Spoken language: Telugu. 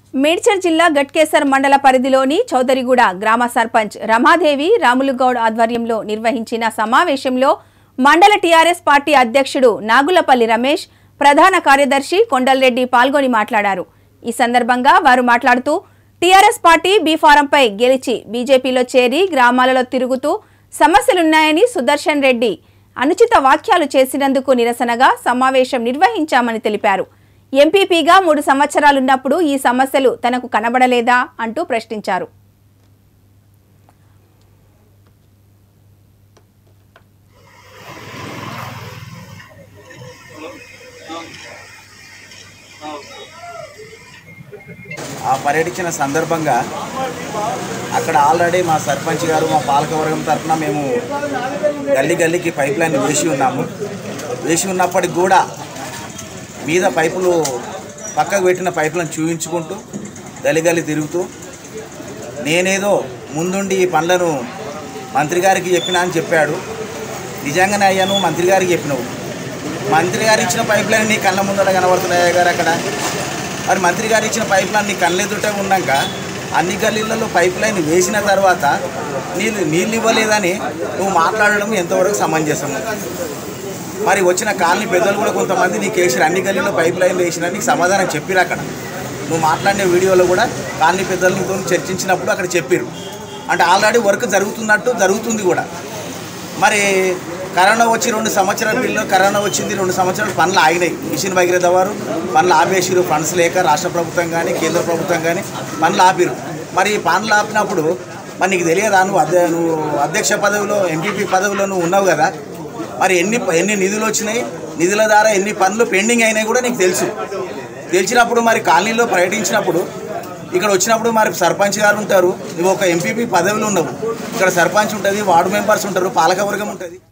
మేడ్చల్ జిల్లా గట్కేసర్ మండల పరిధిలోని చౌదరిగూడ గ్రామ సర్పంచ్ రమాదేవి రాములుగౌడ్ ఆధ్వర్యంలో నిర్వహించిన సమావేశంలో మండల టీఆర్ఎస్ పార్టీ అధ్యక్షుడు నాగులపల్లి రమేష్ ప్రధాన కార్యదర్శి కొండల్రెడ్డి పాల్గొని మాట్లాడారు ఈ సందర్భంగా వారు మాట్లాడుతూ టీఆర్ఎస్ పార్టీ బీ ఫారంపై గెలిచి బీజేపీలో చేరి గ్రామాలలో తిరుగుతూ సమస్యలున్నాయని సుదర్శన్ రెడ్డి అనుచిత వాక్యాలు చేసినందుకు నిరసనగా సమావేశం నిర్వహించామని తెలిపారు ఎంపీపీగా మూడు సంవత్సరాలున్నప్పుడు ఈ సమస్యలు తనకు కనబడలేదా అంటూ ప్రశ్నించారు ఆ పర్యటించిన సందర్భంగా అక్కడ ఆల్రెడీ మా సర్పంచ్ గారు మా పాలకవర్గం తరఫున మేము గల్లీ గల్లీకి పైప్ లైన్ వేసి ఉన్నాము వేసి ఉన్నప్పటికి కూడా మీద పైపులు పక్కకు పెట్టిన పైపులను చూపించుకుంటూ గల్లి గల్లి తిరుగుతూ నేనేదో ముందుండి ఈ పనులను మంత్రి గారికి చెప్పినా అని చెప్పాడు నిజంగానే అయ్యాను మంత్రి గారికి చెప్పినావు మంత్రి గారు ఇచ్చిన పైప్ లైన్ నీ కళ్ళ ముందర కనబడుతున్నాయా గారు అక్కడ మరి మంత్రి గారు ఇచ్చిన పైప్ లైన్ నీ కళ్ళెదుటే ఉన్నాక అన్ని గల్లీలలో పైప్ లైన్ వేసిన తర్వాత నీళ్ళు నీళ్ళు ఇవ్వలేదని నువ్వు మాట్లాడడం ఎంతవరకు సమంజసము మరి వచ్చిన కాలనీ పెద్దలు కూడా కొంతమంది నీకు వేసిన అన్ని గల్లీలో పైప్ లైన్లు వేసిన నీకు సమాధానం చెప్పిరు అక్కడ నువ్వు మాట్లాడిన వీడియోలో కూడా కాలనీ పెద్దలతో చర్చించినప్పుడు అక్కడ చెప్పిరు అంటే ఆల్రెడీ వర్క్ జరుగుతున్నట్టు జరుగుతుంది కూడా మరి కరోనా వచ్చి రెండు సంవత్సరాల పిల్లలు కరోనా వచ్చింది రెండు సంవత్సరాలు పనులు ఆగినాయి మిషన్ భగీరథ వారు పనులు ఆపేసిరు ఫండ్స్ లేక రాష్ట్ర ప్రభుత్వం కానీ కేంద్ర ప్రభుత్వం కానీ పనులు ఆపిరు మరి ఈ పనులు ఆపినప్పుడు మరి నీకు తెలియదా నువ్వు అధ్య నువ్వు అధ్యక్ష పదవిలో ఎంపీపీ పదవిలో నువ్వు ఉన్నావు కదా మరి ఎన్ని ఎన్ని నిధులు వచ్చినాయి నిధుల ద్వారా ఎన్ని పనులు పెండింగ్ అయినాయి కూడా నీకు తెలుసు తెలిసినప్పుడు మరి కాలనీలో పర్యటించినప్పుడు ఇక్కడ వచ్చినప్పుడు మరి సర్పంచ్ గారు ఉంటారు నువ్వు ఒక ఎంపీపీ పదవిలో ఉన్నావు ఇక్కడ సర్పంచ్ ఉంటుంది వార్డు మెంబర్స్ ఉంటారు పాలకవర్గం ఉంటుంది